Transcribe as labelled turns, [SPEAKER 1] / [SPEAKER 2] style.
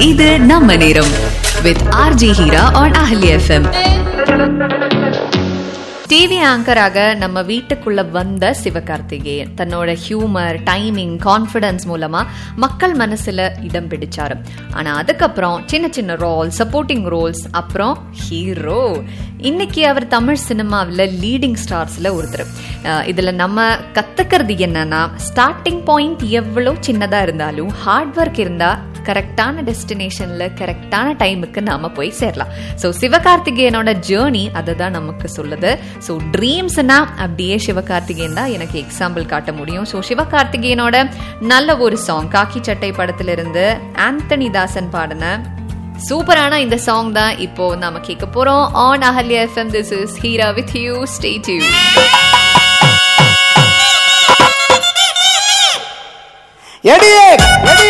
[SPEAKER 1] இது நம்ம நேரம் with RJ Heera on Ahalya FM TV ஆங்கராக நம்ம வீட்டுக்குள்ள வந்த சிவகார்த்திகேயன் தன்னோட ஹியூமர் டைமிங் கான்ஃபிடன்ஸ் மூலமா மக்கள் மனசுல இடம் பிடிச்சாரு ஆனா அதுக்கப்புறம் சின்ன சின்ன ரோல் சப்போர்ட்டிங் ரோல்ஸ் அப்புறம் ஹீரோ இன்னைக்கு அவர் தமிழ் சினிமாவில் லீடிங் ஸ்டார்ஸ்ல ஒருத்தர் அஹ் இதுல நம்ம கத்துக்கிறது என்னன்னா ஸ்டார்டிங் பாயிண்ட் எவ்வளோ சின்னதா இருந்தாலும் ஹார்ட் ஒர்க் இருந்தா கரெக்டான டெஸ்டினேஷன்ல கரெக்டான டைமுக்கு நாம போய் சேரலாம் ஸோ சிவகார்த்திகேயனோட ஜேர்னி அதை தான் நமக்கு சொல்லுது ஸோ ட்ரீம்ஸ்னா அப்படியே சிவகார்த்திகேயன் தான் எனக்கு எக்ஸாம்பிள் காட்ட முடியும் ஸோ சிவகார்த்திகேயனோட நல்ல ஒரு சாங் காக்கி சட்டை படத்திலிருந்து ஆந்தனி தாசன் பாடின சூப்பரான இந்த சாங் தான் இப்போ நாம கேட்க போறோம் on Ahalya FM this is Heera with you stay டியூ
[SPEAKER 2] எடியே எடியே